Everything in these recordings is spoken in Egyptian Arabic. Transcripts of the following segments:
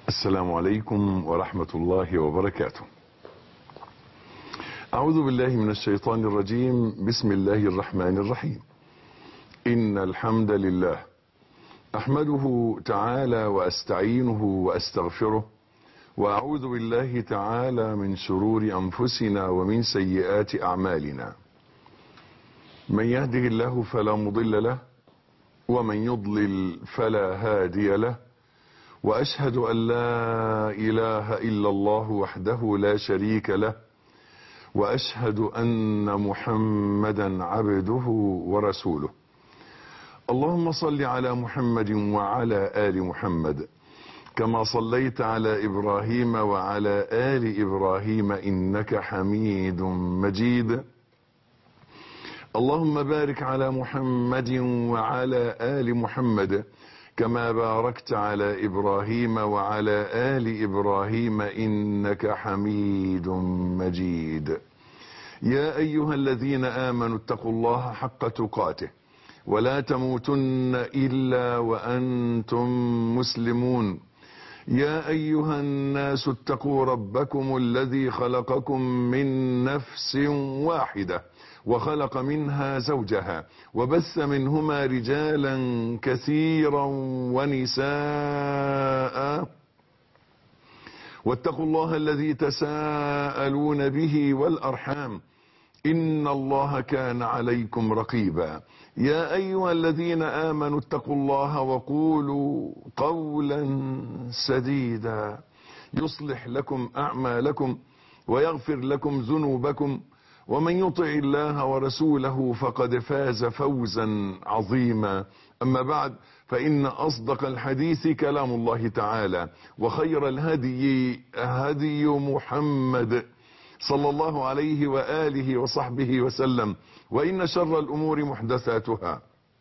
السلام عليكم ورحمة الله وبركاته أعوذ بالله من الشيطان الرجيم بسم الله الرحمن الرحيم إن الحمد لله أحمده تعالى وأستعينه وأستغفره وأعوذ بالله تعالى من شرور أنفسنا ومن سيئات أعمالنا من يهده الله فلا مضل له ومن يضلل فلا هادي له واشهد ان لا اله الا الله وحده لا شريك له واشهد ان محمدا عبده ورسوله اللهم صل على محمد وعلى ال محمد كما صليت على ابراهيم وعلى ال ابراهيم انك حميد مجيد اللهم بارك على محمد وعلى ال محمد كما باركت على ابراهيم وعلى ال ابراهيم انك حميد مجيد يا ايها الذين امنوا اتقوا الله حق تقاته ولا تموتن الا وانتم مسلمون يا ايها الناس اتقوا ربكم الذي خلقكم من نفس واحده وخلق منها زوجها وبث منهما رجالا كثيرا ونساء واتقوا الله الذي تساءلون به والارحام ان الله كان عليكم رقيبا يا ايها الذين امنوا اتقوا الله وقولوا قولا سديدا يصلح لكم اعمالكم ويغفر لكم ذنوبكم ومن يطع الله ورسوله فقد فاز فوزا عظيما اما بعد فان اصدق الحديث كلام الله تعالى وخير الهدي هدي محمد صلى الله عليه واله وصحبه وسلم وان شر الامور محدثاتها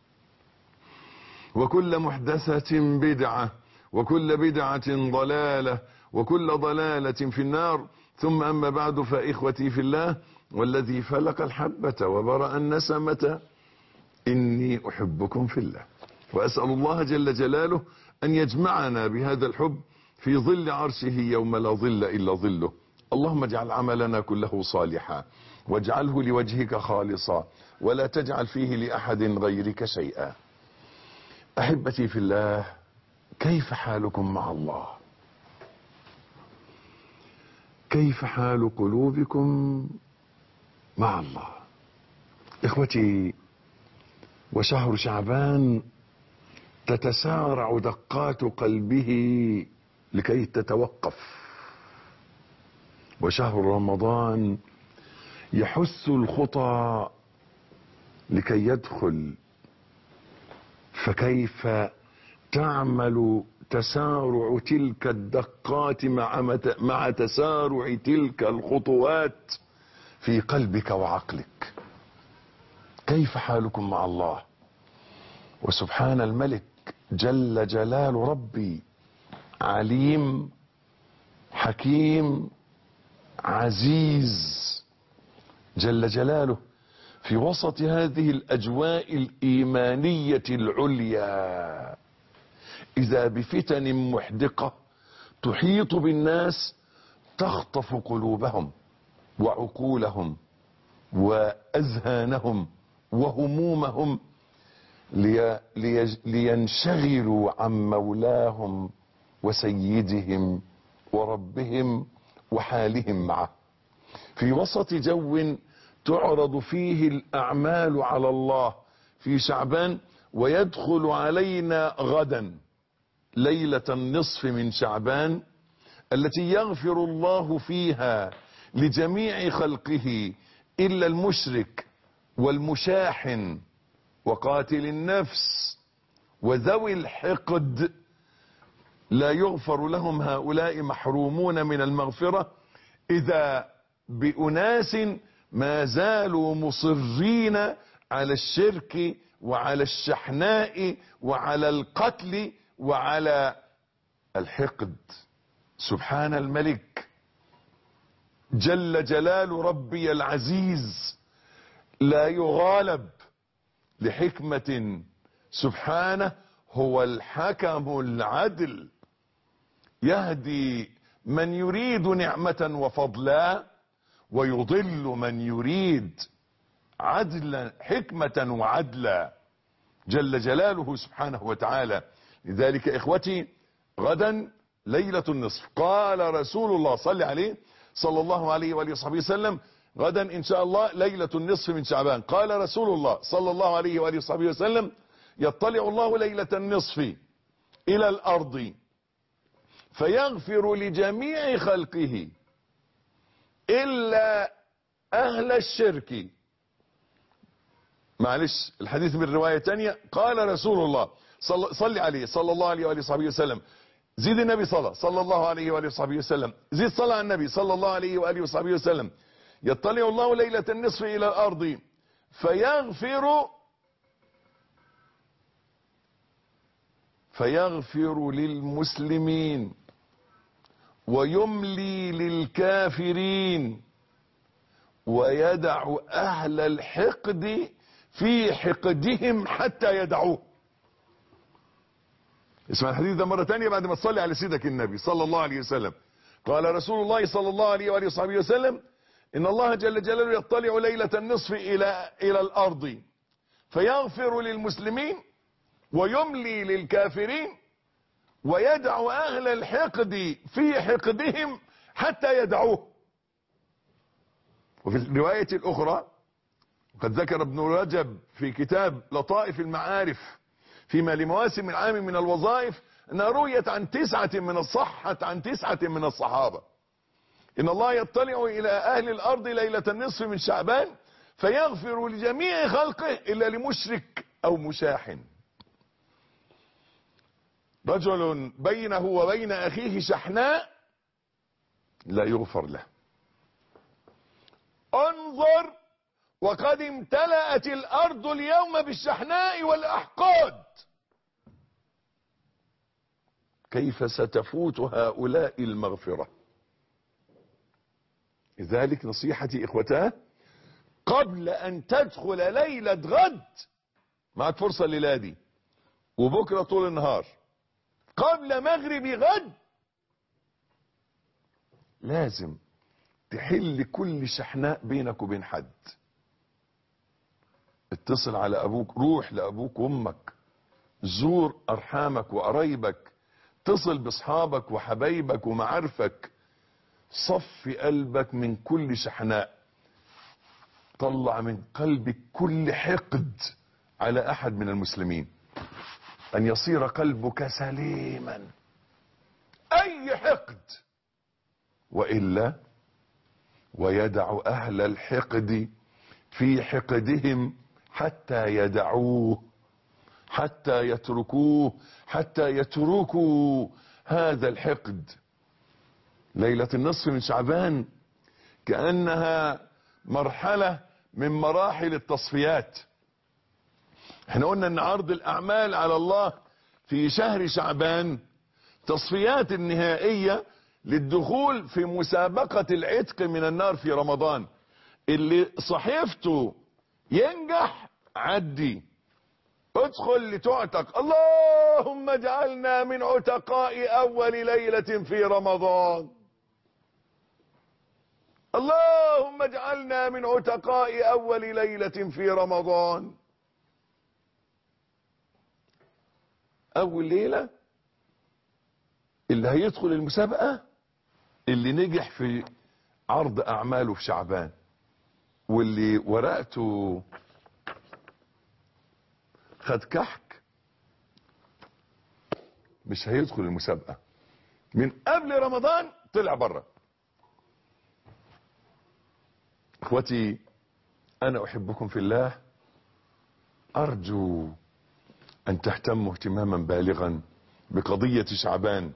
وكل محدثه بدعه وكل بدعه ضلاله وكل ضلاله في النار ثم اما بعد فاخوتي في الله والذي فلق الحبة وبرأ النسمة إني أحبكم في الله وأسأل الله جل جلاله أن يجمعنا بهذا الحب في ظل عرشه يوم لا ظل إلا ظله اللهم اجعل عملنا كله صالحا واجعله لوجهك خالصا ولا تجعل فيه لأحد غيرك شيئا أحبتي في الله كيف حالكم مع الله كيف حال قلوبكم مع الله اخوتي وشهر شعبان تتسارع دقات قلبه لكي تتوقف وشهر رمضان يحث الخطى لكي يدخل فكيف تعمل تسارع تلك الدقات مع مع تسارع تلك الخطوات في قلبك وعقلك كيف حالكم مع الله وسبحان الملك جل جلال ربي عليم حكيم عزيز جل جلاله في وسط هذه الاجواء الايمانيه العليا اذا بفتن محدقه تحيط بالناس تخطف قلوبهم وعقولهم واذهانهم وهمومهم لي لي لينشغلوا عن مولاهم وسيدهم وربهم وحالهم معه في وسط جو تعرض فيه الاعمال على الله في شعبان ويدخل علينا غدا ليله النصف من شعبان التي يغفر الله فيها لجميع خلقه الا المشرك والمشاحن وقاتل النفس وذوي الحقد لا يغفر لهم هؤلاء محرومون من المغفره اذا باناس ما زالوا مصرين على الشرك وعلى الشحناء وعلى القتل وعلى الحقد سبحان الملك جل جلال ربي العزيز لا يغالب لحكمة سبحانه هو الحكم العدل يهدي من يريد نعمة وفضلا ويضل من يريد عدلا حكمة وعدلا جل جلاله سبحانه وتعالى لذلك اخوتي غدا ليلة النصف قال رسول الله صلى عليه صلى الله عليه وآله وصحبه وسلم غدا ان شاء الله ليلة النصف من شعبان قال رسول الله صلى الله عليه وآله وصحبه وسلم يطلع الله ليلة النصف الى الارض فيغفر لجميع خلقه الا اهل الشرك معلش الحديث من رواية تانية قال رسول الله صل, صل عليه صلى الله عليه وآله وصحبه وسلم زيد النبي صلى صلى الله عليه وآله وصحبه وسلم زيد صلى على النبي صلى الله عليه وآله وصحبه وسلم يطلع الله ليلة النصف إلى الأرض فيغفر فيغفر للمسلمين ويملي للكافرين ويدع أهل الحقد في حقدهم حتى يدعوه اسمع الحديث ده مرة تانية بعد ما تصلي على سيدك النبي صلى الله عليه وسلم قال رسول الله صلى الله عليه وآله وصحبه وسلم إن الله جل جلاله يطلع ليلة النصف إلى, إلى الأرض فيغفر للمسلمين ويملي للكافرين ويدع أهل الحقد في حقدهم حتى يدعوه وفي الرواية الأخرى قد ذكر ابن رجب في كتاب لطائف المعارف فيما لمواسم العام من الوظائف انها رويت عن تسعة من الصحة عن تسعة من الصحابة ان الله يطلع الى اهل الارض ليلة النصف من شعبان فيغفر لجميع خلقه الا لمشرك او مشاحن رجل بينه وبين اخيه شحناء لا يغفر له انظر وقد امتلأت الارض اليوم بالشحناء والاحقاد كيف ستفوت هؤلاء المغفرة لذلك نصيحتي اخوتاه قبل ان تدخل ليلة غد معك فرصة الليلة دي وبكرة طول النهار قبل مغرب غد لازم تحل كل شحناء بينك وبين حد اتصل على ابوك روح لابوك وامك زور ارحامك وقرايبك اتصل باصحابك وحبايبك ومعارفك صفي قلبك من كل شحناء طلع من قلبك كل حقد على احد من المسلمين ان يصير قلبك سليما اي حقد والا ويدع اهل الحقد في حقدهم حتى يدعوه حتى يتركوه حتى يتركوا هذا الحقد ليلة النصف من شعبان كأنها مرحلة من مراحل التصفيات احنا قلنا ان عرض الاعمال على الله في شهر شعبان تصفيات النهائية للدخول في مسابقة العتق من النار في رمضان اللي صحيفته ينجح عدي ادخل لتعتق اللهم اجعلنا من عتقاء اول ليلة في رمضان اللهم اجعلنا من عتقاء اول ليلة في رمضان اول ليلة اللي هيدخل المسابقة اللي نجح في عرض اعماله في شعبان واللي ورقته خد كحك مش هيدخل المسابقة من قبل رمضان طلع بره اخوتي انا احبكم في الله ارجو ان تهتموا اهتماما بالغا بقضية شعبان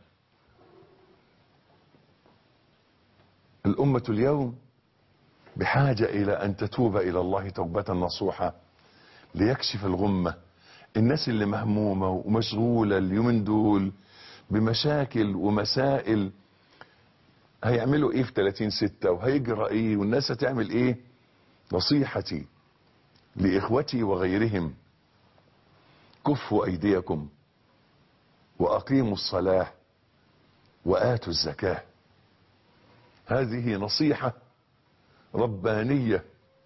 الامة اليوم بحاجة الى ان تتوب الى الله توبة نصوحة ليكشف الغمة الناس اللي مهمومة ومشغولة اليومين دول بمشاكل ومسائل هيعملوا ايه في 30 ستة وهيجرى ايه والناس هتعمل ايه نصيحتي لاخوتي وغيرهم كفوا ايديكم واقيموا الصلاة وآتوا الزكاة هذه نصيحة ربانية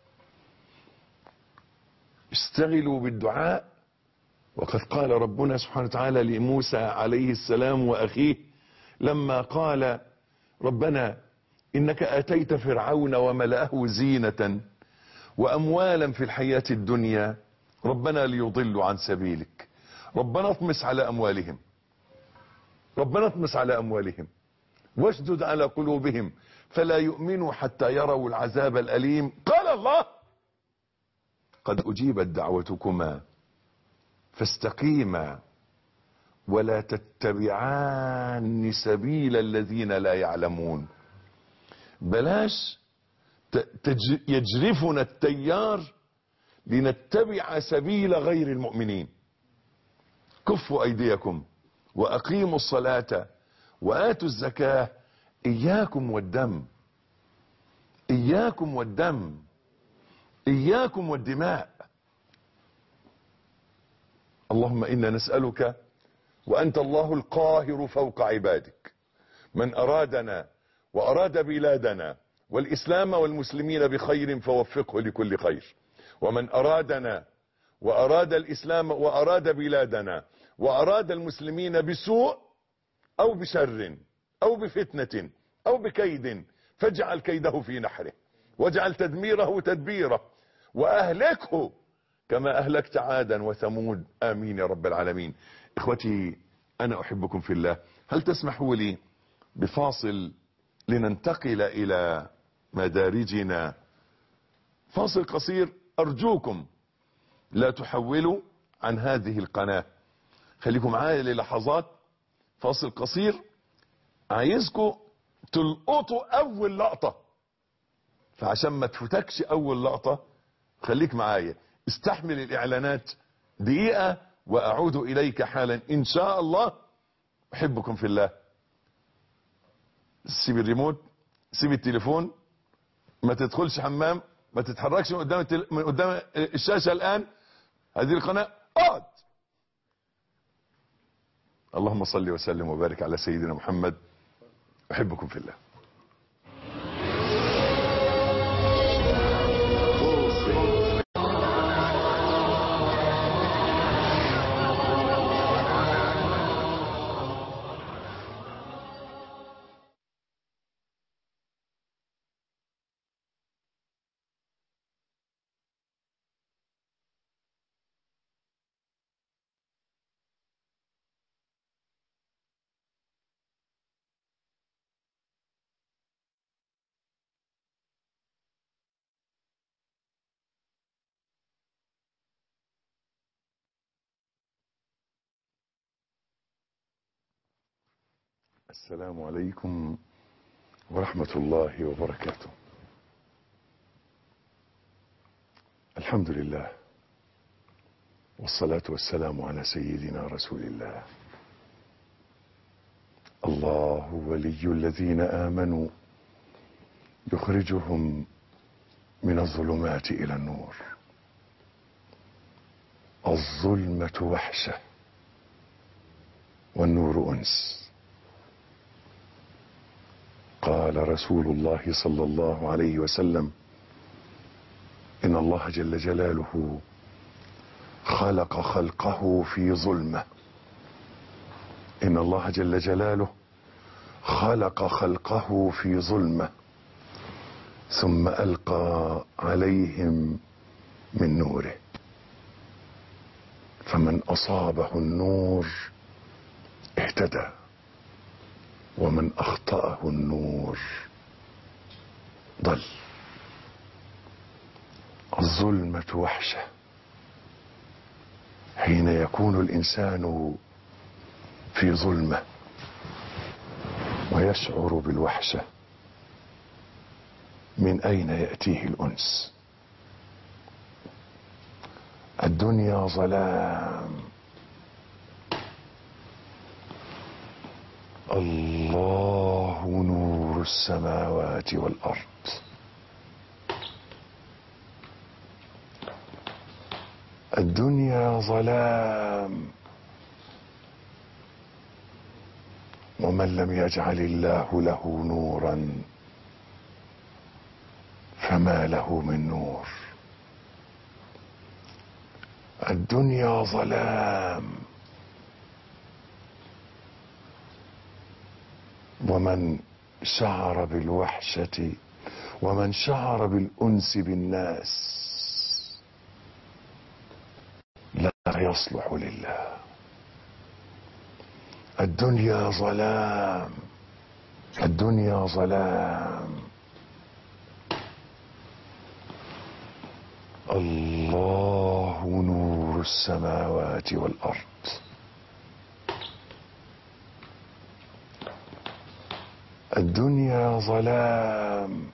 اشتغلوا بالدعاء وقد قال ربنا سبحانه وتعالى لموسى عليه السلام وأخيه لما قال ربنا إنك أتيت فرعون وملأه زينة وأموالا في الحياة الدنيا ربنا ليضلوا عن سبيلك ربنا اطمس على أموالهم ربنا اطمس على أموالهم واشدد على قلوبهم فلا يؤمنوا حتى يروا العذاب الأليم قال الله قد أجيبت دعوتكما فاستقيما ولا تتبعان سبيل الذين لا يعلمون بلاش يجرفنا التيار لنتبع سبيل غير المؤمنين كفوا أيديكم وأقيموا الصلاة وآتوا الزكاة إياكم والدم إياكم والدم إياكم والدماء اللهم إنا نسألك وأنت الله القاهر فوق عبادك من أرادنا وأراد بلادنا والإسلام والمسلمين بخير فوفقه لكل خير ومن أرادنا وأراد الإسلام وأراد بلادنا وأراد المسلمين بسوء أو بشر أو بفتنة أو بكيد فاجعل كيده في نحره واجعل تدميره تدبيره وأهلكه كما أهلكت عادا وثمود آمين يا رب العالمين إخوتي أنا أحبكم في الله هل تسمحوا لي بفاصل لننتقل إلى مدارجنا فاصل قصير أرجوكم لا تحولوا عن هذه القناة خليكم معايا للحظات فاصل قصير عايزكم تلقطوا أول لقطة فعشان ما تفوتكش أول لقطة خليك معايا استحمل الإعلانات دقيقة وأعود إليك حالا إن شاء الله أحبكم في الله سيب الريموت سيب التليفون ما تدخلش حمام ما تتحركش من قدام التل... من قدام الشاشة الآن هذه القناة اقعد اللهم صل وسلم وبارك على سيدنا محمد أحبكم في الله السلام عليكم ورحمة الله وبركاته الحمد لله والصلاة والسلام على سيدنا رسول الله الله ولي الذين آمنوا يخرجهم من الظلمات إلى النور الظلمة وحشة والنور أنس قال رسول الله صلى الله عليه وسلم إن الله جل جلاله خلق خلقه في ظلمة إن الله جل جلاله خلق خلقه في ظلمة ثم ألقى عليهم من نوره فمن أصابه النور اهتدى ومن اخطأه النور ضل الظلمة وحشة حين يكون الانسان في ظلمة ويشعر بالوحشة من اين يأتيه الانس الدنيا ظلام الله نور السماوات والأرض الدنيا ظلام ومن لم يجعل الله له نورا فما له من نور الدنيا ظلام ومن شعر بالوحشة ومن شعر بالأنس بالناس لا يصلح لله الدنيا ظلام الدنيا ظلام الله نور السماوات والأرض الدنيا ظلام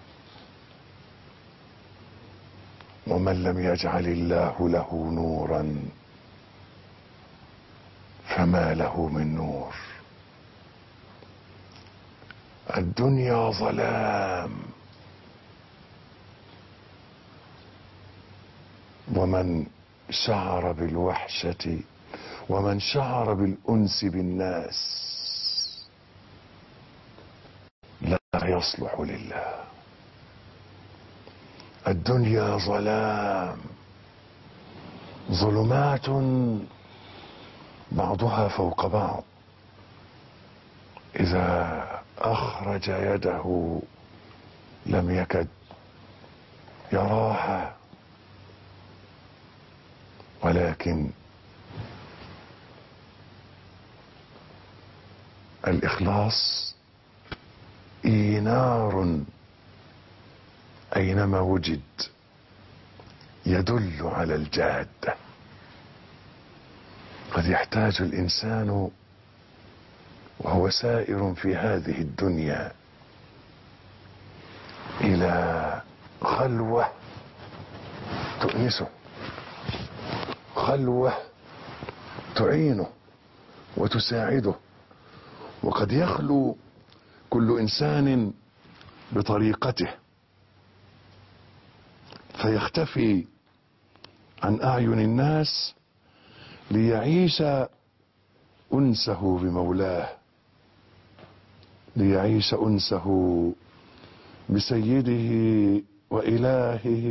ومن لم يجعل الله له نورا فما له من نور الدنيا ظلام ومن شعر بالوحشة ومن شعر بالأنس بالناس لا يصلح لله الدنيا ظلام ظلمات بعضها فوق بعض إذا أخرج يده لم يكد يراها ولكن الإخلاص إينار أينما وجد يدل على الجادة قد يحتاج الإنسان وهو سائر في هذه الدنيا إلى خلوة تؤنسه خلوة تعينه وتساعده وقد يخلو كل إنسان بطريقته فيختفي عن أعين الناس ليعيش أنسه بمولاه ليعيش أنسه بسيده وإلهه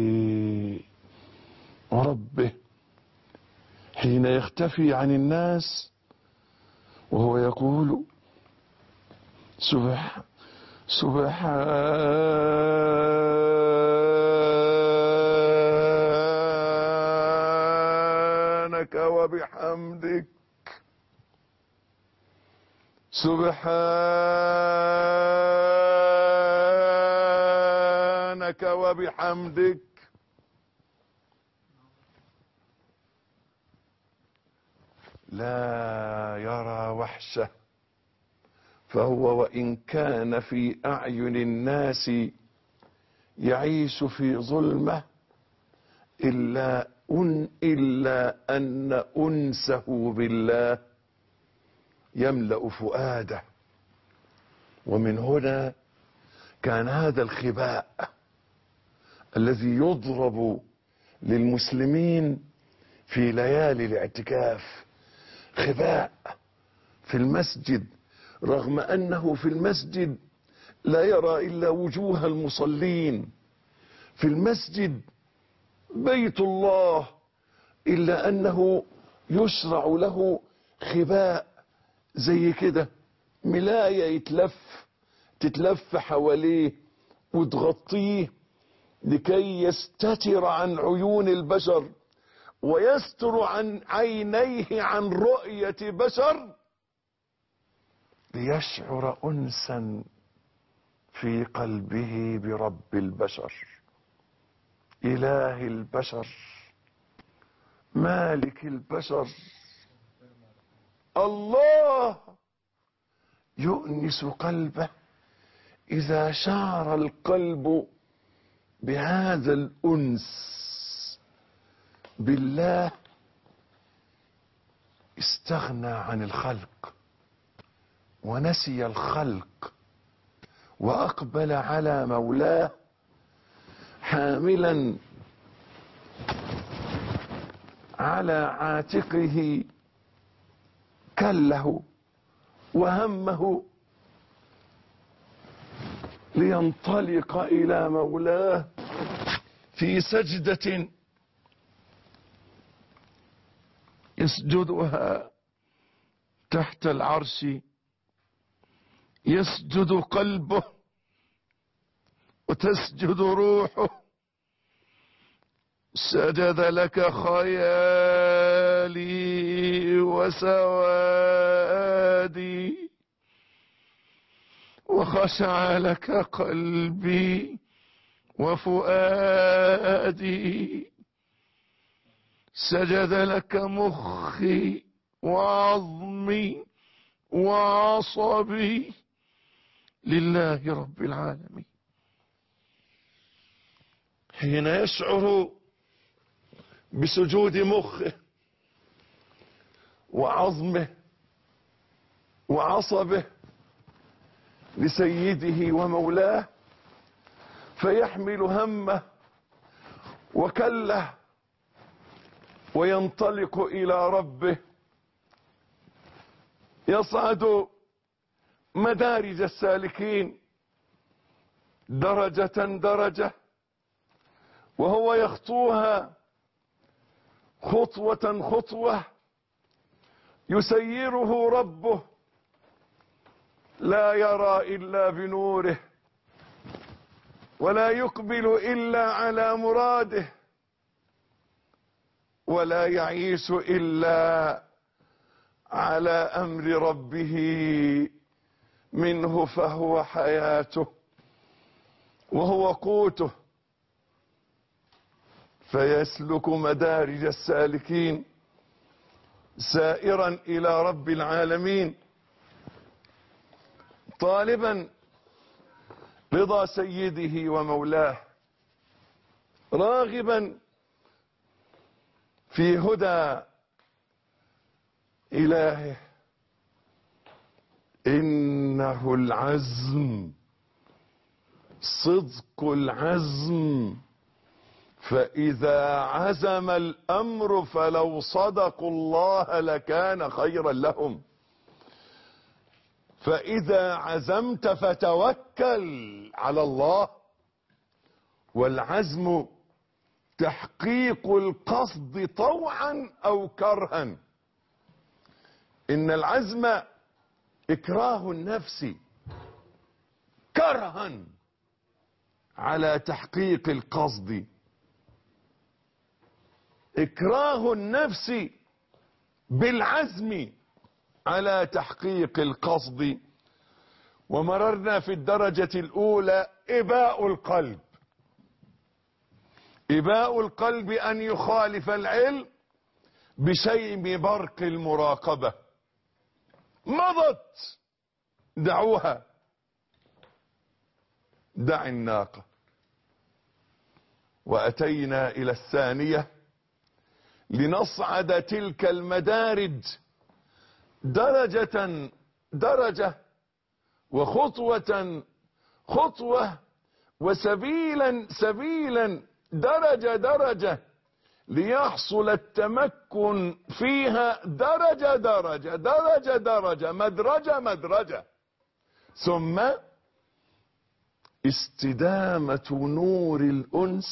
وربه حين يختفي عن الناس وهو يقول سبح سبحانك وبحمدك سبحانك وبحمدك لا يرى وحشه فهو وان كان في اعين الناس يعيش في ظلمه الا أن الا ان انسه بالله يملا فؤاده ومن هنا كان هذا الخباء الذي يضرب للمسلمين في ليالي الاعتكاف خباء في المسجد رغم انه في المسجد لا يرى الا وجوه المصلين في المسجد بيت الله الا انه يشرع له خباء زي كده ملاية يتلف تتلف حواليه وتغطيه لكي يستتر عن عيون البشر ويستر عن عينيه عن رؤية بشر ليشعر انسا في قلبه برب البشر اله البشر مالك البشر الله يؤنس قلبه اذا شعر القلب بهذا الانس بالله استغنى عن الخلق ونسي الخلق واقبل على مولاه حاملا على عاتقه كله وهمه لينطلق إلى مولاه في سجدة يسجدها تحت العرش يسجد قلبه وتسجد روحه سجد لك خيالي وسوادي وخشع لك قلبي وفؤادي سجد لك مخي وعظمي وعصبي لله رب العالمين حين يشعر بسجود مخه وعظمه وعصبه لسيده ومولاه فيحمل همه وكله وينطلق الى ربه يصعد مدارج السالكين درجة درجة وهو يخطوها خطوة خطوة يسيره ربه لا يرى إلا بنوره ولا يقبل إلا على مراده ولا يعيش إلا على أمر ربه منه فهو حياته وهو قوته فيسلك مدارج السالكين سائرا إلى رب العالمين طالبا رضا سيده ومولاه راغبا في هدى إلهه إنه العزم صدق العزم فإذا عزم الأمر فلو صدقوا الله لكان خيرا لهم فإذا عزمت فتوكل على الله والعزم تحقيق القصد طوعا أو كرها إن العزم إكراه النفس كرها على تحقيق القصد إكراه النفس بالعزم على تحقيق القصد ومررنا في الدرجة الأولى إباء القلب إباء القلب أن يخالف العلم بشيء برق المراقبة مضت دعوها دع الناقة وأتينا إلى الثانية لنصعد تلك المدارج درجة درجة وخطوة خطوة وسبيلا سبيلا درجة درجة ليحصل التمكن فيها درجة درجة درجة درجة مدرجة مدرجة ثم استدامة نور الأنس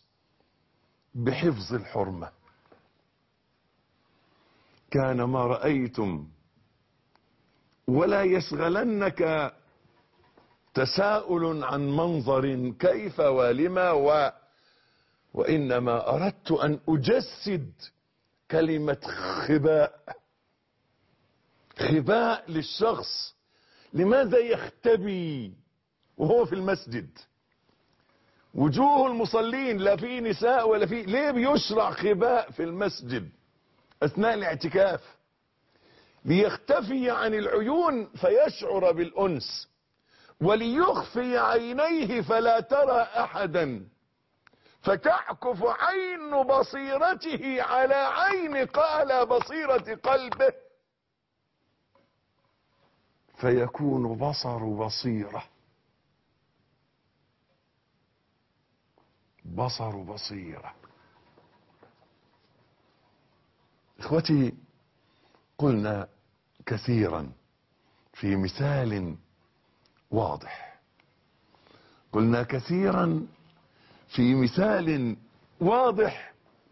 بحفظ الحرمة كان ما رأيتم ولا يشغلنك تساؤل عن منظر كيف ولما و وإنما أردت أن أجسد كلمة خباء خباء للشخص لماذا يختبي وهو في المسجد وجوه المصلين لا في نساء ولا في ليه بيشرع خباء في المسجد أثناء الاعتكاف ليختفي عن العيون فيشعر بالأنس وليخفي عينيه فلا ترى أحدا فتعكف عين بصيرته على عين قال بصيرة قلبه فيكون بصر بصيرة بصر بصيرة اخوتي قلنا كثيرا في مثال واضح قلنا كثيرا في مثال واضح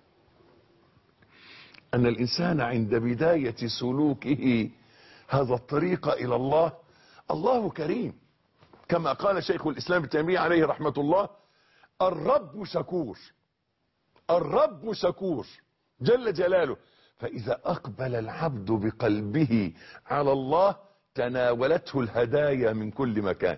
أن الإنسان عند بداية سلوكه هذا الطريق إلى الله الله كريم كما قال شيخ الإسلام ابن تيمية عليه رحمة الله الرب شكور الرب شكور جل جلاله فإذا أقبل العبد بقلبه على الله تناولته الهدايا من كل مكان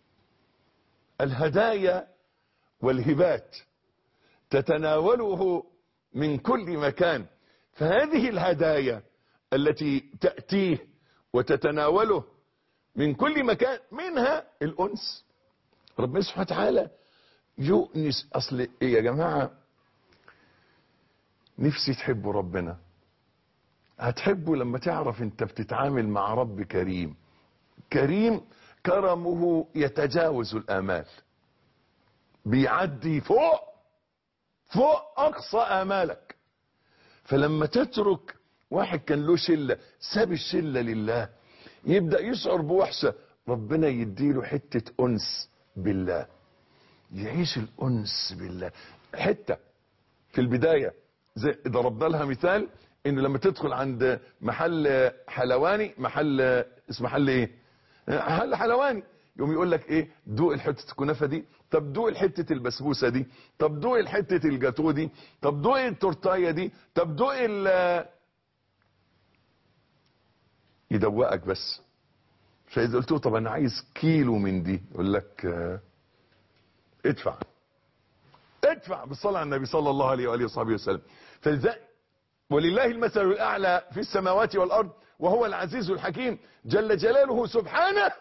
الهدايا والهبات تتناوله من كل مكان فهذه الهدايا التي تأتيه وتتناوله من كل مكان منها الأنس ربنا سبحانه وتعالى يؤنس أصل إيه يا جماعة نفسي تحبوا ربنا هتحبه لما تعرف انت بتتعامل مع رب كريم كريم كرمه يتجاوز الآمال بيعدي فوق فوق أقصى آمالك فلما تترك واحد كان له شلة ساب الشلة لله يبدأ يشعر بوحشة ربنا يديله حتة أنس بالله يعيش الأنس بالله حتة في البداية زي ضربنا لها مثال انه لما تدخل عند محل حلواني محل اسمه محل ايه محل حلواني يقوم يقول لك ايه دوق الحته الكنافه دي طب دوق الحته البسبوسه دي طب دوق الحته الجاتو دي طب دوق التورتايه دي طب دوق ال يدوقك بس فاذا قلت له طب انا عايز كيلو من دي يقول لك اه ادفع ادفع بالصلاه على النبي صلى الله عليه واله وصحبه وسلم فلذلك ولله المثل الاعلى في السماوات والارض وهو العزيز الحكيم جل جلاله سبحانه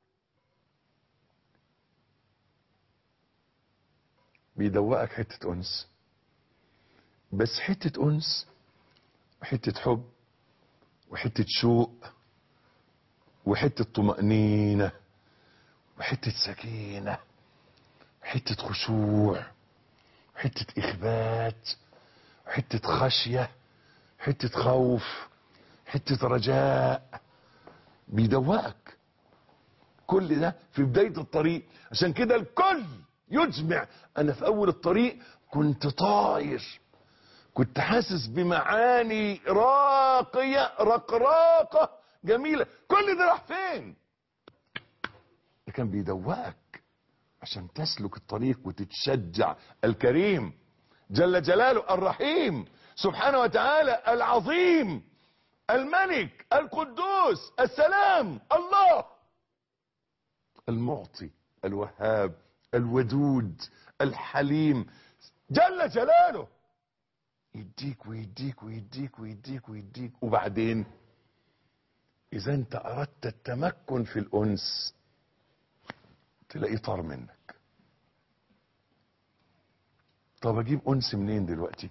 بيدوقك حتة أنس بس حتة أنس وحتة حب وحتة شوق وحتة طمأنينة وحتة سكينة وحتة خشوع وحتة إخبات وحتة خشية حتة خوف حتة رجاء بيدوقك كل ده في بداية الطريق عشان كده الكل يجمع انا في اول الطريق كنت طاير كنت حاسس بمعاني راقية رقراقة جميلة كل ده راح فين ده كان بيدوقك عشان تسلك الطريق وتتشجع الكريم جل جلاله الرحيم سبحانه وتعالى العظيم الملك القدوس السلام الله المعطي الوهاب الودود الحليم جل جلاله يديك ويديك ويديك ويديك ويديك وبعدين اذا انت اردت التمكن في الانس تلاقيه طار منك طب اجيب انس منين دلوقتي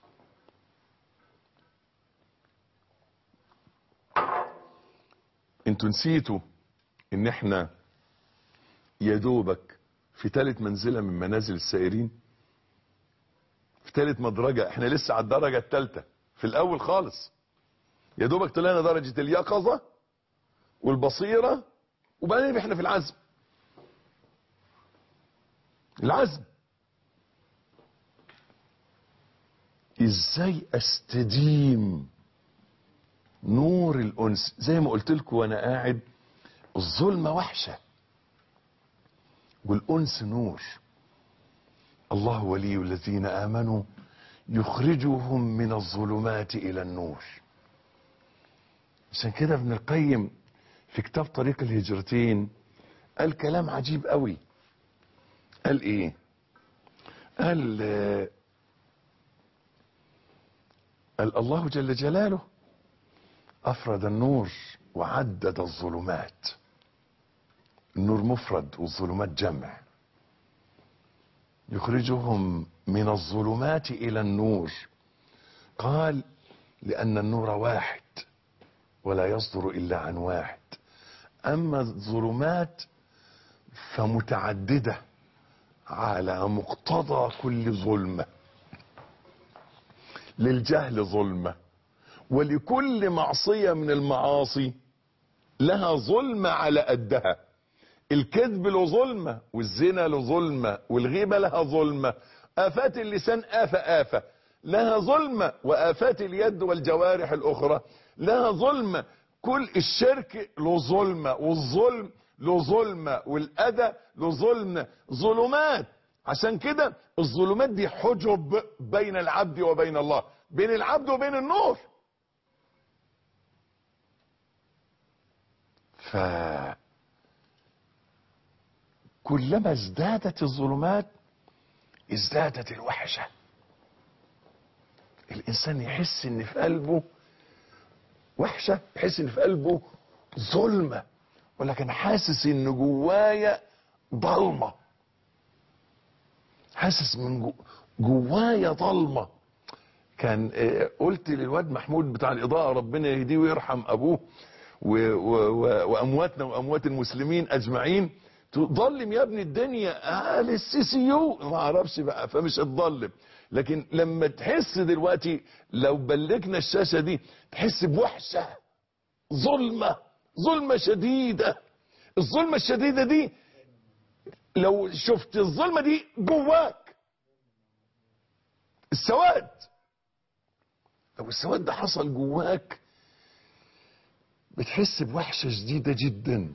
انتوا نسيتوا ان احنا يا دوبك في ثالث منزلة من منازل السائرين في ثالث مدرجة احنا لسه على الدرجة الثالثة في الاول خالص يا دوبك طلعنا درجة اليقظة والبصيرة وبعدين احنا في العزم العزم ازاي استديم نور الانس زي ما قلت لكم وانا قاعد الظلمة وحشه والأنس نور الله ولي الذين آمنوا يخرجهم من الظلمات إلى النور عشان كده ابن القيم في كتاب طريق الهجرتين قال كلام عجيب قوي قال ايه قال قال الله جل جلاله أفرد النور وعدد الظلمات النور مفرد والظلمات جمع يخرجهم من الظلمات الى النور قال لان النور واحد ولا يصدر الا عن واحد اما الظلمات فمتعدده على مقتضى كل ظلمه للجهل ظلمه ولكل معصيه من المعاصي لها ظلمة على قدها الكذب له ظلمة والزنا له ظلمة والغيبة لها ظلمة آفات اللسان آفة آفة لها ظلمة وآفات اليد والجوارح الأخرى لها ظلمة كل الشرك له ظلمة والظلم له ظلمة والأذى له ظلمة ظلمات عشان كده الظلمات دي حجب بين العبد وبين الله بين العبد وبين النور ف كلما ازدادت الظلمات ازدادت الوحشة الانسان يحس ان في قلبه وحشة يحس ان في قلبه ظلمة ولكن حاسس ان جوايا ضلمة حاسس من جو جوايا ضلمة كان آه، قلت للواد محمود بتاع الإضاءة ربنا يهديه ويرحم أبوه و و و وأمواتنا وأموات المسلمين أجمعين تضلم يا ابني الدنيا قال السي سي يو ما اعرفش بقى فمش هتضلم لكن لما تحس دلوقتي لو بلغنا الشاشة دي تحس بوحشة ظلمة ظلمة شديدة الظلمة الشديدة دي لو شفت الظلمة دي جواك السواد لو السواد ده حصل جواك بتحس بوحشة شديدة جدا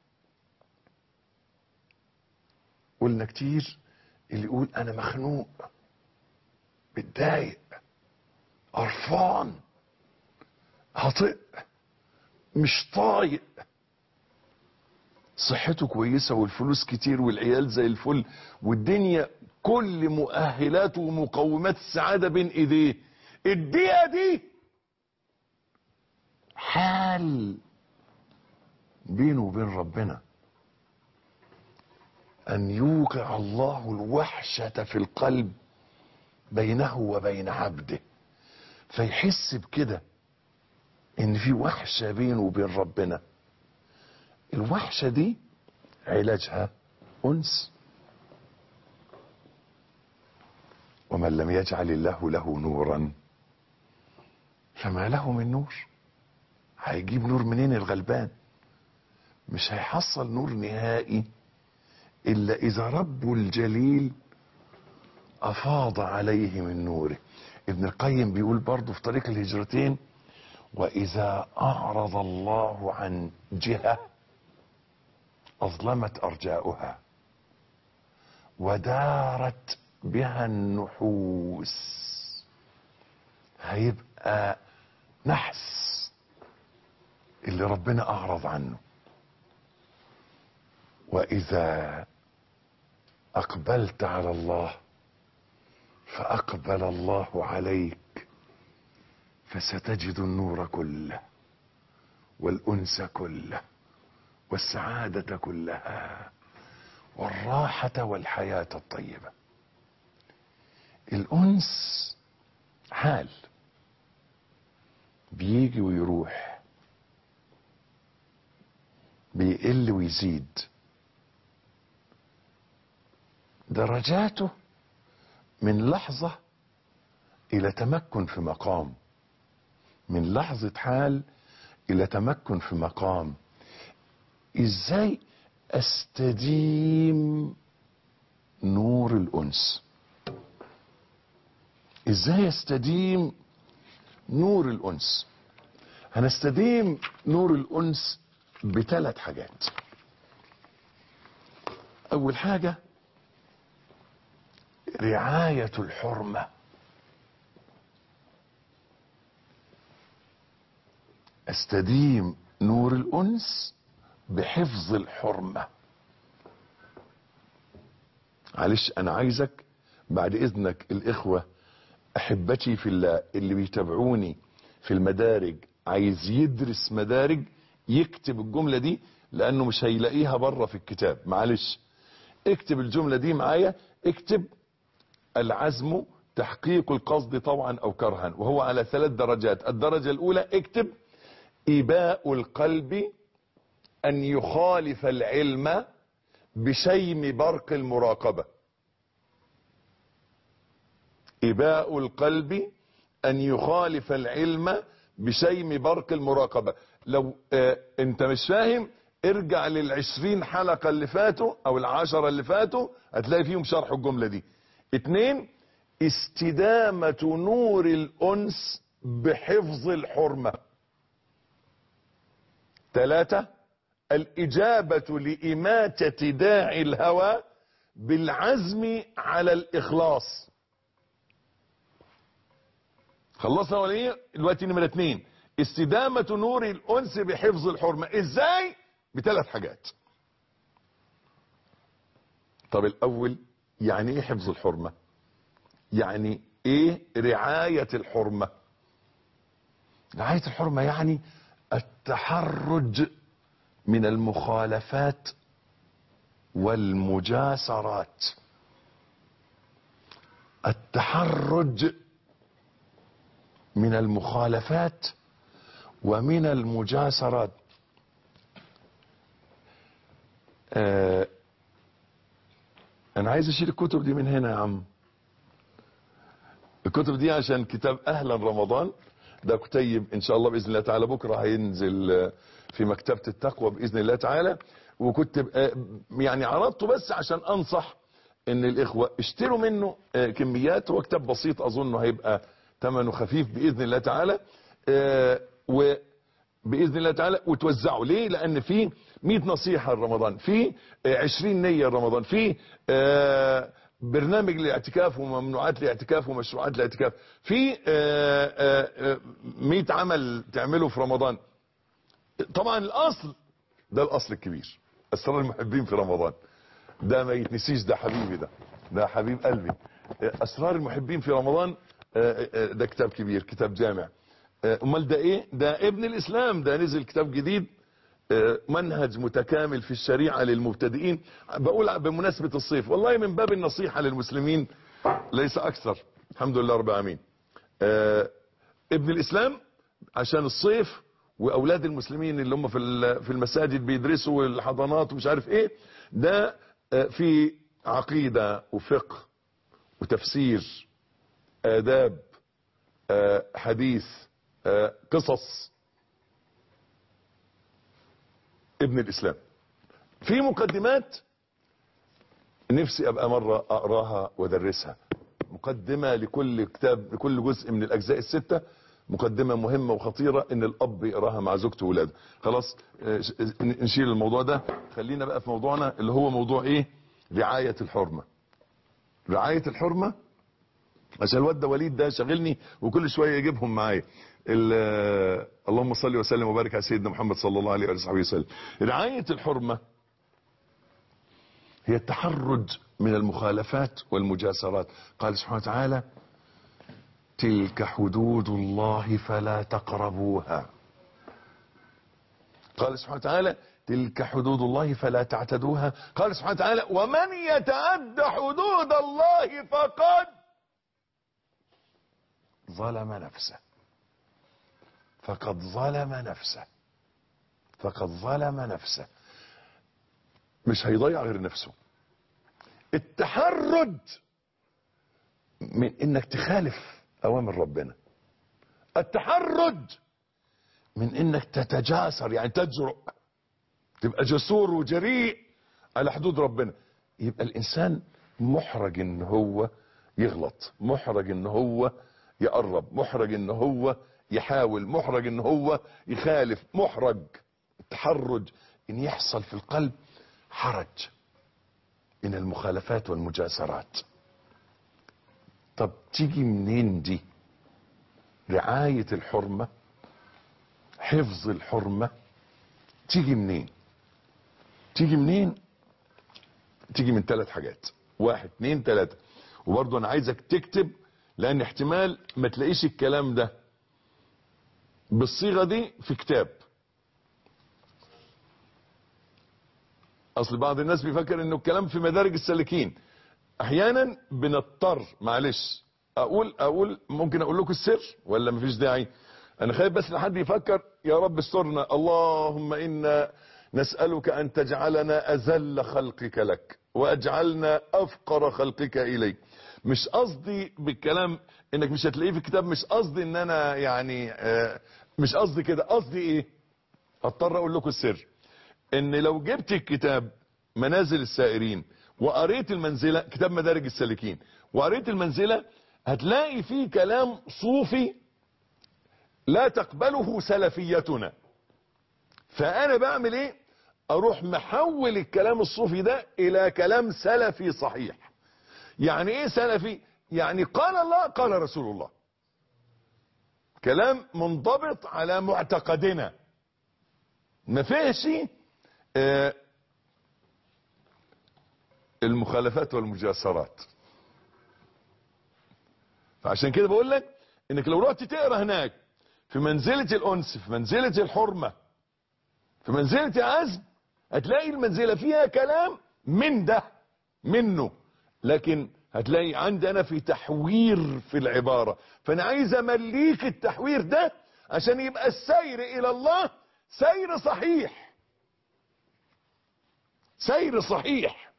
قلنا كتير اللي يقول انا مخنوق متضايق قرفان هطئ مش طايق صحته كويسة والفلوس كتير والعيال زي الفل والدنيا كل مؤهلات ومقومات السعادة بين ايديه الدقيقة دي حال بينه وبين ربنا ان يوقع الله الوحشة في القلب بينه وبين عبده فيحس بكده ان في وحشة بينه وبين ربنا الوحشة دي علاجها انس ومن لم يجعل الله له نورا فما له من نور هيجيب نور منين الغلبان مش هيحصل نور نهائي الا اذا رب الجليل افاض عليه من نوره ابن القيم بيقول برضه في طريق الهجرتين واذا اعرض الله عن جهه اظلمت ارجاؤها ودارت بها النحوس هيبقى نحس اللي ربنا اعرض عنه واذا اقبلت على الله فاقبل الله عليك فستجد النور كله والانس كله والسعاده كلها والراحه والحياه الطيبه الانس حال بيجي ويروح بيقل ويزيد درجاته من لحظة إلى تمكن في مقام من لحظة حال إلى تمكن في مقام إزاي أستديم نور الأنس إزاي أستديم نور الأنس هنستديم نور الأنس بثلاث حاجات أول حاجة رعاية الحرمة استديم نور الأنس بحفظ الحرمة معلش أنا عايزك بعد إذنك الإخوة أحبتي في الله اللي بيتابعوني في المدارج عايز يدرس مدارج يكتب الجملة دي لأنه مش هيلاقيها بره في الكتاب معلش اكتب الجملة دي معايا اكتب العزم تحقيق القصد طوعا او كرها وهو على ثلاث درجات الدرجة الاولى اكتب اباء القلب ان يخالف العلم بشيم برق المراقبة اباء القلب ان يخالف العلم بشيم برق المراقبة لو اه انت مش فاهم ارجع للعشرين حلقة اللي فاتوا او العشرة اللي فاتوا هتلاقي فيهم شرح الجملة دي اتنين استدامة نور الانس بحفظ الحرمة ثلاثة الاجابة لاماتة داعي الهوى بالعزم على الاخلاص خلصنا ولا ايه دلوقتي نمرة اتنين استدامة نور الانس بحفظ الحرمة ازاي بثلاث حاجات طب الاول يعني ايه حفظ الحرمة يعني ايه رعاية الحرمة رعاية الحرمة يعني التحرج من المخالفات والمجاسرات التحرج من المخالفات ومن المجاسرات آه انا عايز اشيل الكتب دي من هنا يا عم الكتب دي عشان كتاب اهلا رمضان ده كتيب ان شاء الله باذن الله تعالى بكره هينزل في مكتبه التقوى باذن الله تعالى وكنت يعني عرضته بس عشان انصح ان الاخوه اشتروا منه كميات هو كتاب بسيط اظنه هيبقى ثمنه خفيف باذن الله تعالى وباذن الله تعالى وتوزعوا ليه لان في 100 نصيحه لرمضان في 20 نيه لرمضان في برنامج الاعتكاف وممنوعات الاعتكاف ومشروعات الاعتكاف في 100 عمل تعمله في رمضان طبعا الاصل ده الاصل الكبير اسرار المحبين في رمضان ده ما يتنسيش ده حبيبي ده ده حبيب قلبي اسرار المحبين في رمضان ده كتاب كبير كتاب جامع امال ده ايه ده ابن الاسلام ده نزل كتاب جديد منهج متكامل في الشريعة للمبتدئين بقول بمناسبة الصيف والله من باب النصيحة للمسلمين ليس اكثر الحمد لله رب العالمين ابن الاسلام عشان الصيف واولاد المسلمين اللي هم في في المساجد بيدرسوا الحضانات ومش عارف ايه ده في عقيدة وفقه وتفسير آداب حديث قصص ابن الإسلام في مقدمات نفسي أبقى مرة أقراها وأدرسها مقدمة لكل كتاب لكل جزء من الأجزاء الستة مقدمة مهمة وخطيرة ان الاب يقراها مع زوجته وولاده خلاص نشيل الموضوع ده خلينا بقى في موضوعنا اللي هو موضوع ايه رعاية الحرمة رعاية الحرمة عشان الواد ده وليد ده شاغلني وكل شوية يجيبهم معايا اللهم صل وسلم وبارك على سيدنا محمد صلى الله عليه وصحبه وسلم رعاية الحرمة هي التحرج من المخالفات والمجاسرات قال سبحانه وتعالى تلك حدود الله فلا تقربوها قال سبحانه وتعالى تلك حدود الله فلا تعتدوها قال سبحانه وتعالى ومن يتعد حدود الله فقد ظلم نفسه فقد ظلم نفسه فقد ظلم نفسه مش هيضيع غير نفسه التحرج من انك تخالف اوامر ربنا التحرج من انك تتجاسر يعني تجرؤ تبقى جسور وجريء على حدود ربنا يبقى الانسان محرج ان هو يغلط محرج ان هو يقرب محرج ان هو يحاول محرج ان هو يخالف محرج التحرج ان يحصل في القلب حرج من المخالفات والمجاسرات طب تيجي منين دي رعاية الحرمة حفظ الحرمة تيجي منين تيجي منين تيجي من ثلاث حاجات واحد اتنين تلاتة وبرضه انا عايزك تكتب لان احتمال ما تلاقيش الكلام ده بالصيغة دي في كتاب اصل بعض الناس بيفكر انه الكلام في مدارج السالكين احيانا بنضطر معلش اقول اقول ممكن اقول لكم السر ولا مفيش داعي انا خايف بس لحد يفكر يا رب استرنا اللهم انا نسألك ان تجعلنا اذل خلقك لك واجعلنا افقر خلقك اليك مش قصدي بالكلام انك مش هتلاقيه في الكتاب مش قصدي ان انا يعني آه مش قصدي كده قصدي ايه اضطر اقول لكم السر ان لو جبت الكتاب منازل السائرين وقريت المنزلة كتاب مدارج السالكين وقريت المنزلة هتلاقي فيه كلام صوفي لا تقبله سلفيتنا فانا بعمل ايه اروح محول الكلام الصوفي ده الى كلام سلفي صحيح يعني ايه سلفي يعني قال الله قال رسول الله كلام منضبط على معتقدنا ما فيهش آه المخالفات والمجاسرات فعشان كده بقول لك انك لو رحت تقرا هناك في منزلة الانس في منزلة الحرمة في منزلة العزم هتلاقي المنزلة فيها كلام من ده منه لكن هتلاقي عندنا في تحوير في العبارة فانا عايز امليك التحوير ده عشان يبقى السير الى الله سير صحيح سير صحيح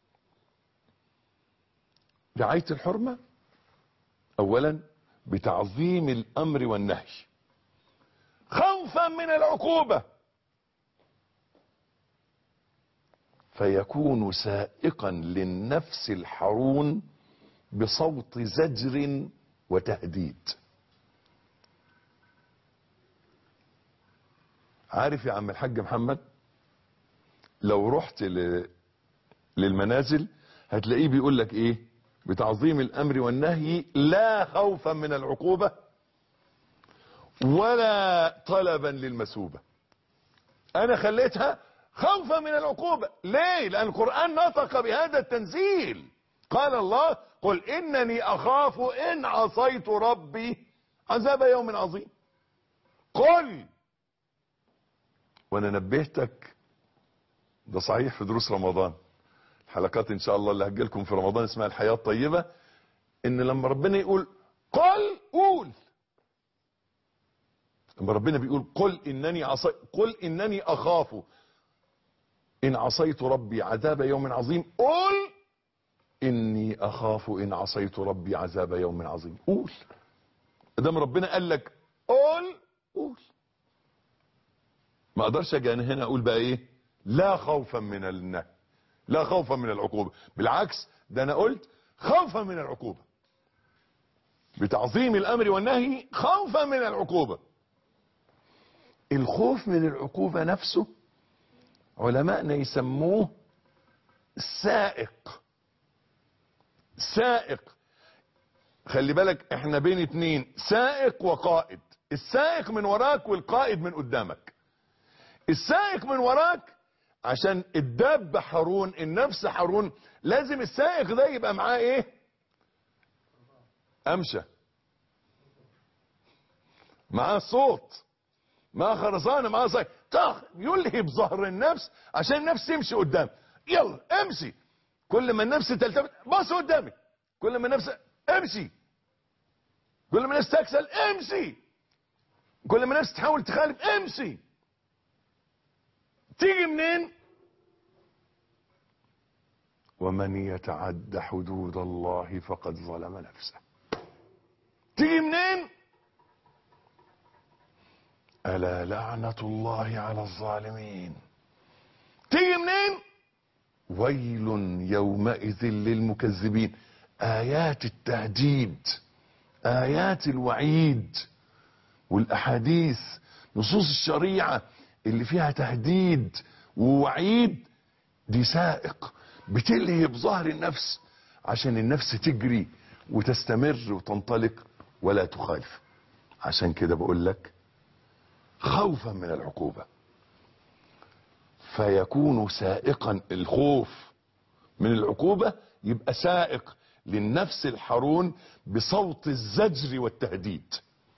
رعاية الحرمة اولا بتعظيم الامر والنهي خوفا من العقوبة فيكون سائقا للنفس الحرون بصوت زجر وتهديد عارف يا عم الحاج محمد لو رحت ل... للمنازل هتلاقيه بيقول لك ايه بتعظيم الامر والنهي لا خوفا من العقوبة ولا طلبا للمثوبة انا خليتها خوفا من العقوبة ليه لان القرآن نطق بهذا التنزيل قال الله قل انني اخاف ان عصيت ربي عذاب يوم عظيم قل وانا نبهتك ده صحيح في دروس رمضان الحلقات ان شاء الله اللي هجيلكم في رمضان اسمها الحياة الطيبة ان لما ربنا يقول قل قول لما ربنا بيقول قل انني عصي قل انني اخاف ان عصيت ربي عذاب يوم عظيم قل اني اخاف ان عصيت ربي عذاب يوم عظيم قول ادام ربنا قال لك قول قول ما اقدرش اجي انا هنا اقول بقى ايه لا خوفا من النهي لا خوفا من العقوبة بالعكس ده انا قلت خوفا من العقوبة بتعظيم الامر والنهي خوفا من العقوبة الخوف من العقوبة نفسه علماءنا يسموه سائق سائق خلي بالك احنا بين اتنين سائق وقائد السائق من وراك والقائد من قدامك السائق من وراك عشان الدابة حرون النفس حرون لازم السائق ده يبقى معاه ايه امشى معاه صوت معاه خرزانة معاه صيت طخ يلهب ظهر النفس عشان النفس تمشي قدام يلا امشي كل ما النفس تلتفت بص قدامي كل ما النفس امشي كل ما النفس تكسل امشي كل ما النفس تحاول تخالف امشي تيجي منين ومن يتعد حدود الله فقد ظلم نفسه تيجي منين ألا لعنة الله على الظالمين تيجي منين ويل يومئذ للمكذبين آيات التهديد آيات الوعيد والأحاديث نصوص الشريعة اللي فيها تهديد ووعيد دي سائق بتلهب ظهر النفس عشان النفس تجري وتستمر وتنطلق ولا تخالف عشان كده بقول لك خوفا من العقوبة فيكون سائقا الخوف من العقوبة يبقى سائق للنفس الحرون بصوت الزجر والتهديد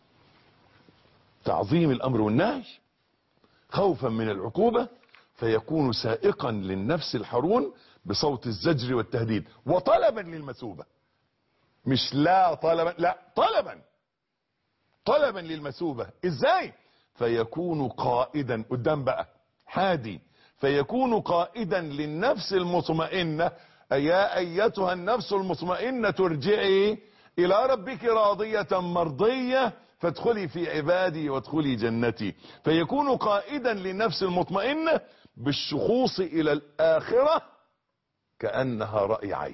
تعظيم الامر والنهي خوفا من العقوبة فيكون سائقا للنفس الحرون بصوت الزجر والتهديد وطلبا للمثوبة مش لا طلبا لا طلبا طلبا للمثوبة ازاي فيكون قائدا قدام بقى حادي فيكون قائدا للنفس المطمئنة يا ايتها النفس المطمئنة ترجعي الى ربك راضية مرضية فادخلي في عبادي وادخلي جنتي فيكون قائدا للنفس المطمئنة بالشخوص الى الاخرة كأنها رأي عين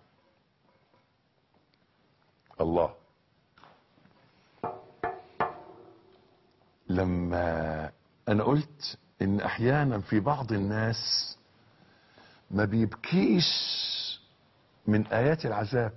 الله لما انا قلت ان احيانا في بعض الناس ما بيبكيش من ايات العذاب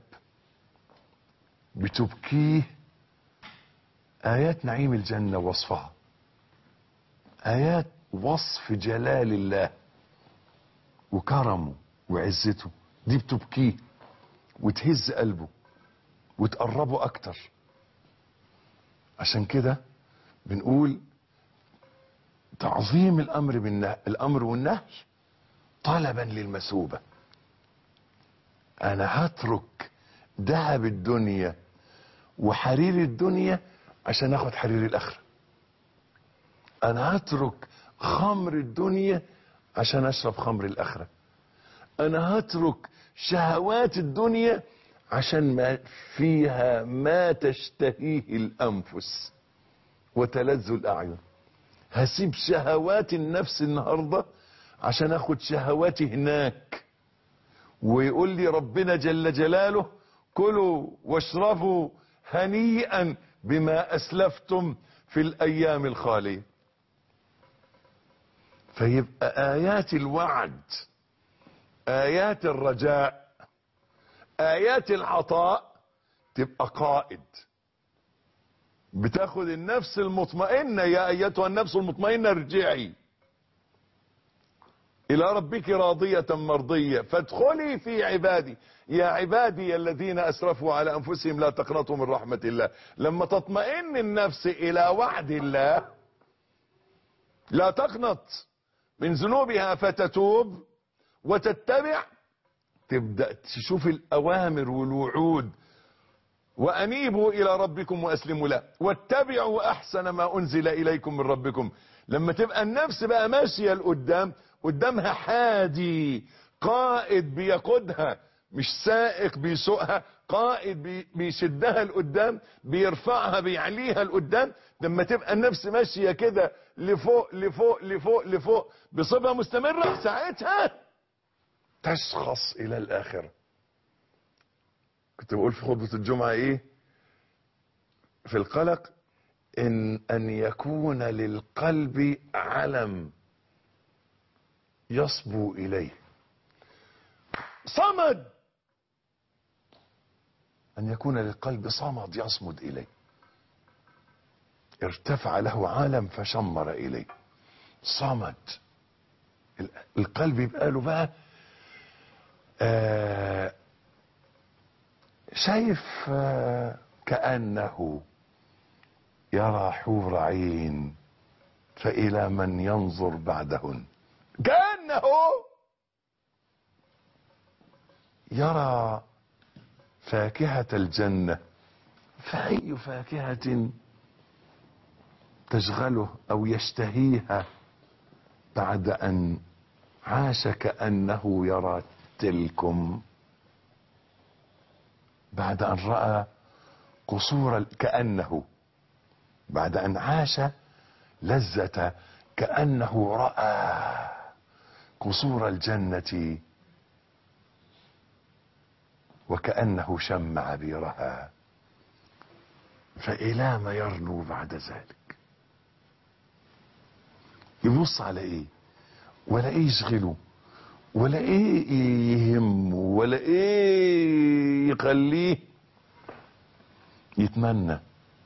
بتبكيه ايات نعيم الجنة ووصفها ايات وصف جلال الله وكرمه وعزته دي بتبكيه وتهز قلبه وتقربه اكتر عشان كده بنقول تعظيم الامر بالنهي الامر والنهي طلبا للمثوبة انا هترك ذهب الدنيا وحرير الدنيا عشان اخد حرير الاخرة انا هترك خمر الدنيا عشان اشرب خمر الاخرة انا هترك شهوات الدنيا عشان ما فيها ما تشتهيه الانفس وتلذ الاعين هسيب شهوات النفس النهاردة عشان اخد شهواتي هناك ويقول لي ربنا جل جلاله كلوا واشربوا هنيئا بما اسلفتم في الايام الخالية فيبقى ايات الوعد ايات الرجاء ايات العطاء تبقى قائد بتاخد النفس المطمئنة يا ايتها النفس المطمئنة ارجعي الى ربك راضية مرضية فادخلي في عبادي يا عبادي الذين اسرفوا على انفسهم لا تقنطوا من رحمة الله لما تطمئن النفس الى وعد الله لا تقنط من ذنوبها فتتوب وتتبع تبدأ تشوف الاوامر والوعود وانيبوا الى ربكم واسلموا له واتبعوا احسن ما انزل اليكم من ربكم لما تبقى النفس بقى ماشية لقدام قدامها حادي قائد بيقودها مش سائق بيسوقها قائد بي بيشدها لقدام بيرفعها بيعليها لقدام لما تبقى النفس ماشية كده لفوق لفوق لفوق لفوق بصفة مستمرة ساعتها تشخص الى الاخره كنت بقول في خطبة الجمعة ايه في القلق ان ان يكون للقلب علم يصبو اليه صمد ان يكون للقلب صمد يصمد اليه ارتفع له عالم فشمر اليه صمد القلب يبقى له بقى آه شايف كأنه يرى حور عين فإلى من ينظر بعدهن كأنه يرى فاكهة الجنة فأي فاكهة تشغله أو يشتهيها بعد أن عاش كأنه يرى تلكم بعد أن رأى قصور كأنه بعد أن عاش لذة كأنه رأى قصور الجنة وكأنه شم عبيرها فإلى ما يرنو بعد ذلك يبص على ايه ولا ايه يشغله ولا ايه يهمه ولا ايه يخليه يتمنى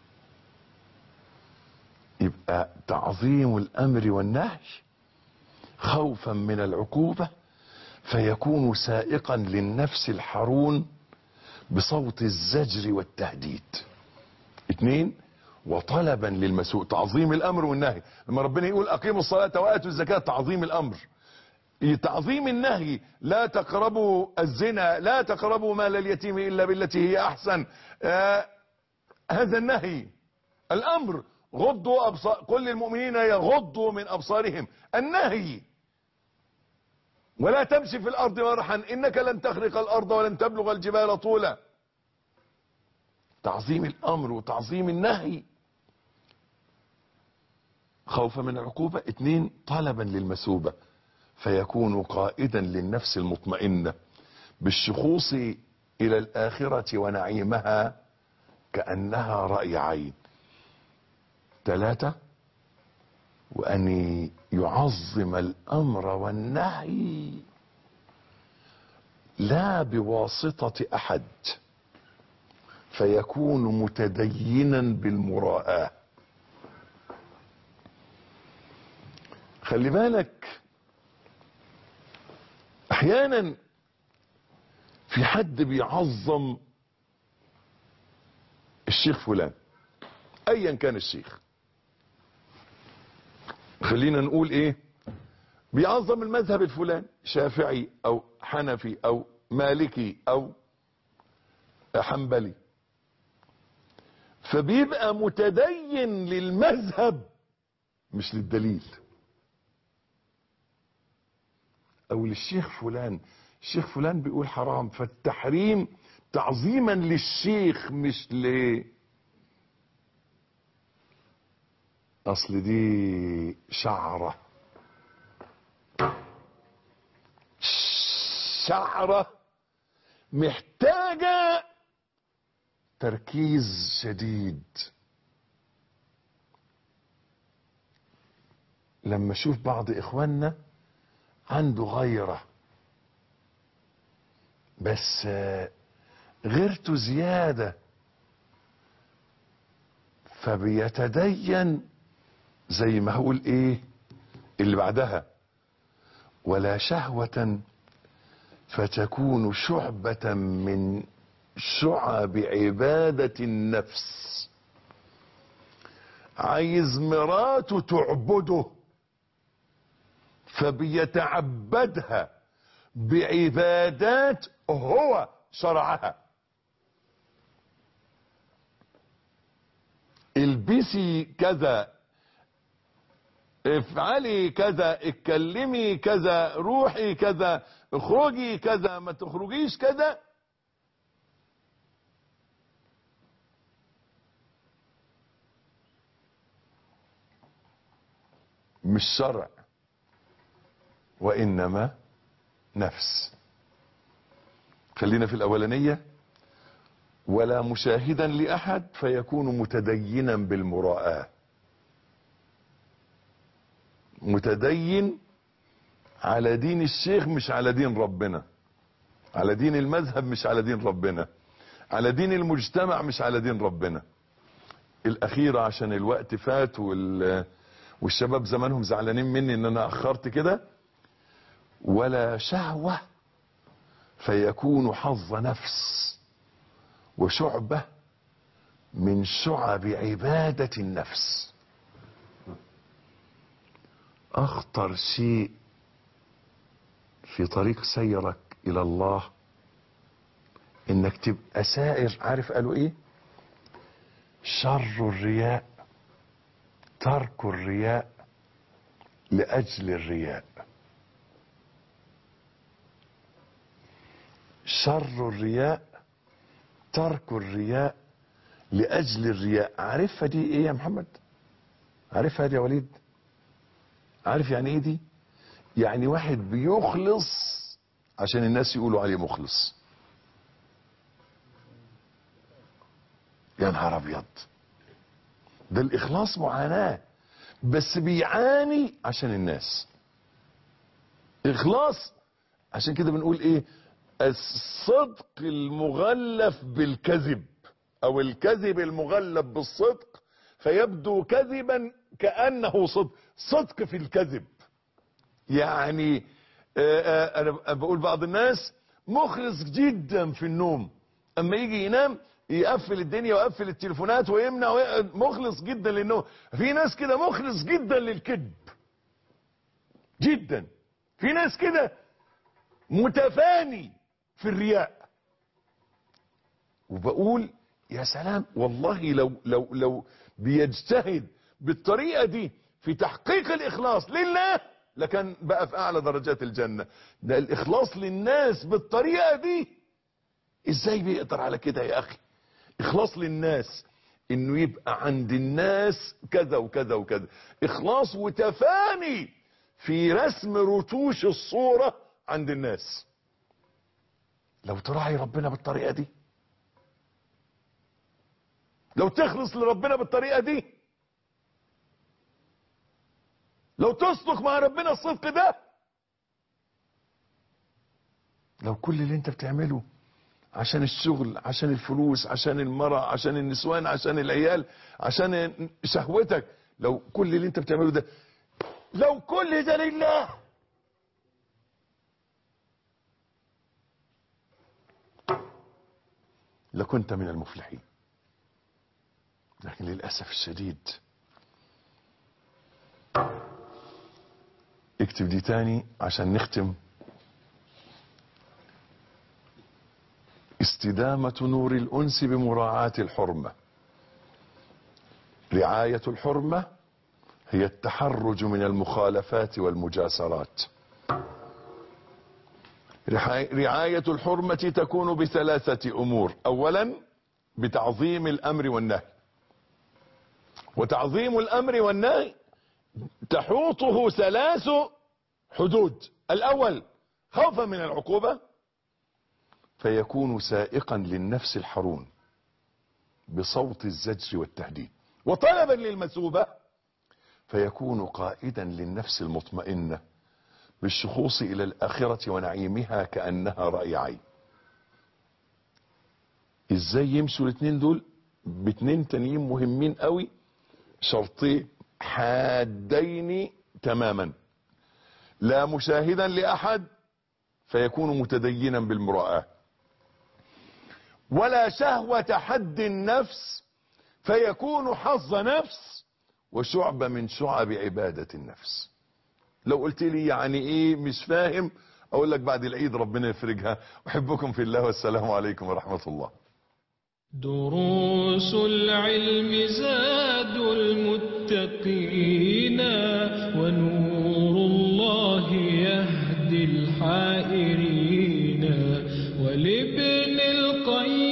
يبقى تعظيم الامر والنهي خوفا من العقوبة فيكون سائقا للنفس الحرون بصوت الزجر والتهديد اتنين وطلبا للمسوء تعظيم الامر والنهي لما ربنا يقول اقيموا الصلاة واتوا الزكاة تعظيم الامر تعظيم النهي لا تقربوا الزنا لا تقربوا مال اليتيم الا بالتي هي احسن آه هذا النهي الامر غضوا ابصار كل المؤمنين يغضوا من ابصارهم النهي ولا تمشي في الارض مرحا انك لن تخرق الارض ولن تبلغ الجبال طولا تعظيم الامر وتعظيم النهي خوفا من العقوبة اتنين طلبا للمثوبة فيكون قائدا للنفس المطمئنة بالشخوص إلى الآخرة ونعيمها كأنها رأي عين ثلاثة وأن يعظم الأمر والنهي لا بواسطة أحد فيكون متدينا بالمراءة خلي بالك احيانا في حد بيعظم الشيخ فلان ايا كان الشيخ خلينا نقول ايه بيعظم المذهب الفلاني شافعي او حنفي او مالكي او حنبلي فبيبقى متدين للمذهب مش للدليل او للشيخ فلان الشيخ فلان بيقول حرام فالتحريم تعظيما للشيخ مش ل اصل دي شعره شعره محتاجه تركيز شديد لما اشوف بعض اخواننا عنده غيره بس غيرته زياده فبيتدين زي ما هقول ايه اللي بعدها ولا شهوة فتكون شعبة من شعب عبادة النفس عايز مراته تعبده فبيتعبدها بعبادات هو شرعها البسي كذا افعلي كذا اتكلمي كذا روحي كذا اخرجي كذا ما تخرجيش كذا مش شرع وانما نفس خلينا في الاولانيه ولا مشاهدا لاحد فيكون متدينا بالمراءه متدين على دين الشيخ مش على دين ربنا على دين المذهب مش على دين ربنا على دين المجتمع مش على دين ربنا الاخيرة عشان الوقت فات وال... والشباب زمانهم زعلانين مني ان انا اخرت كده ولا شهوة فيكون حظ نفس وشعبة من شعب عبادة النفس اخطر شيء في طريق سيرك الى الله انك تبقى سائر عارف قالوا ايه شر الرياء ترك الرياء لاجل الرياء شر الرياء ترك الرياء لاجل الرياء عارفها دي ايه يا محمد عارفها دي يا وليد عارف يعني ايه دي يعني واحد بيخلص عشان الناس يقولوا عليه مخلص يا نهار ابيض ده الاخلاص معاناة بس بيعاني عشان الناس اخلاص عشان كده بنقول ايه الصدق المغلف بالكذب او الكذب المغلف بالصدق فيبدو كذبا كأنه صدق صدق في الكذب يعني آآ آآ انا بقول بعض الناس مخلص جدا في النوم اما يجي ينام يقفل الدنيا ويقفل التليفونات ويمنع وي... مخلص جدا للنوم في ناس كده مخلص جدا للكذب جدا في ناس كده متفاني في الرياء وبقول يا سلام والله لو لو لو بيجتهد بالطريقه دي في تحقيق الاخلاص لله لكان بقى في اعلى درجات الجنه ده الاخلاص للناس بالطريقه دي ازاي بيقدر على كده يا اخي اخلاص للناس انه يبقى عند الناس كذا وكذا وكذا اخلاص وتفاني في رسم رتوش الصورة عند الناس لو تراعي ربنا بالطريقة دي لو تخلص لربنا بالطريقة دي لو تصدق مع ربنا الصدق ده لو كل اللي انت بتعمله عشان الشغل عشان الفلوس عشان المرأة عشان النسوان عشان العيال عشان شهوتك لو كل اللي انت بتعمله ده لو كل ده لله لكنت من المفلحين لكن للأسف الشديد اكتب دي تاني عشان نختم استدامة نور الأنس بمراعاة الحرمة رعاية الحرمة هي التحرج من المخالفات والمجاسرات رعاية الحرمة تكون بثلاثة أمور أولا بتعظيم الأمر والنهي وتعظيم الأمر والنهي تحوطه ثلاث حدود الأول خوفا من العقوبة فيكون سائقا للنفس الحرون بصوت الزجر والتهديد وطلبا للمثوبة فيكون قائدا للنفس المطمئنة بالشخوص إلى الآخرة ونعيمها كأنها رأي عين ازاي يمشوا الاثنين دول باتنين تانيين مهمين قوي شرطين حادين تماما لا مشاهدا لأحد فيكون متدينا بالمراءة ولا شهوة حد النفس فيكون حظ نفس وشعبة من شعب عبادة النفس لو قلت لي يعني ايه مش فاهم اقول لك بعد العيد ربنا يفرجها احبكم في الله والسلام عليكم ورحمة الله دروس العلم زاد المتقين ونور الله يهدي الحائرين ولابن القيم